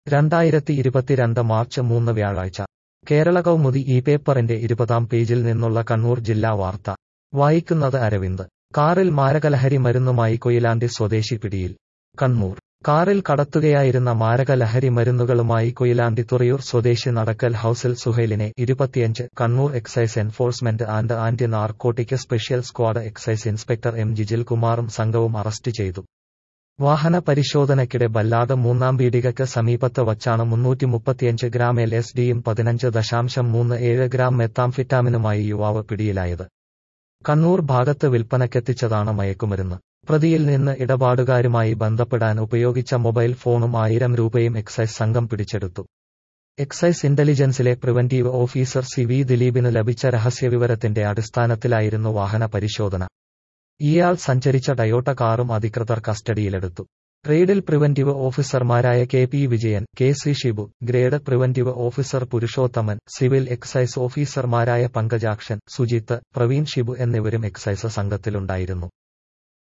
രണ്ടായിരത്തി ഇരുപത്തിരണ്ട് മാർച്ച് മൂന്ന് വ്യാഴാഴ്ച കേരള കൗമുദി ഈ പേപ്പറിന്റെ ഇരുപതാം പേജിൽ നിന്നുള്ള കണ്ണൂർ ജില്ലാ വാർത്ത വായിക്കുന്നത് അരവിന്ദ് കാറിൽ മാരകലഹരി മരുന്നുമായി കൊയിലാണ്ടി സ്വദേശി പിടിയിൽ കണ്ണൂർ കാറിൽ കടത്തുകയായിരുന്ന മാരക ലഹരി മരുന്നുകളുമായി കൊയിലാണ്ടി തുറയൂർ സ്വദേശി നടക്കൽ ഹൌസിൽ സുഹൈലിനെ ഇരുപത്തിയഞ്ച് Kannur excise enforcement and anti narcotic special squad excise inspector M Jijil കുമാറും സംഘവും അറസ്റ്റ് ചെയ്തു വാഹന പരിശോധനയ്ക്കിടെ ബല്ലാട് മൂന്നാം പീടികയ്ക്ക് സമീപത്ത് വച്ചാണ് മുന്നൂറ്റി മുപ്പത്തിയഞ്ച് ഗ്രാം എൽ എസ് ഡിയും പതിനഞ്ച് ദശാംശം മൂന്ന് ഏഴ് ഗ്രാം മെത്താംഫിറ്റാമിനുമായി യുവാവ് പിടിയിലായത് കണ്ണൂർ ഭാഗത്ത് വിൽപ്പനയ്ക്കെത്തിച്ചതാണ് മയക്കുമരുന്ന് പ്രതിയിൽ നിന്ന് ഇടപാടുകാരുമായി ബന്ധപ്പെടാൻ ഉപയോഗിച്ച മൊബൈൽ ഫോണും ആയിരം രൂപയും എക്സൈസ് സംഘം പിടിച്ചെടുത്തു എക്സൈസ് ഇന്റലിജൻസിലെ പ്രിവന്റീവ് ഓഫീസർ സി വി ദിലീപിന് ലഭിച്ച രഹസ്യവിവരത്തിന്റെ അടിസ്ഥാനത്തിലായിരുന്നു വാഹന പരിശോധന ഇയാൾ സഞ്ചരിച്ച ടയോട്ട കാറും അധികൃതർ കസ്റ്റഡിയിലെടുത്തു റെയ്ഡിൽ പ്രിവന്റീവ് ഓഫീസർമാരായ K P Vijayan K C Shibu grade preventive officer Purushothaman civil excise ഓഫീസർമാരായ പങ്കജാക്ഷൻ സുജിത്ത് പ്രവീൺ ഷിബു എന്നിവരും എക്സൈസ് സംഘത്തിലുണ്ടായിരുന്നു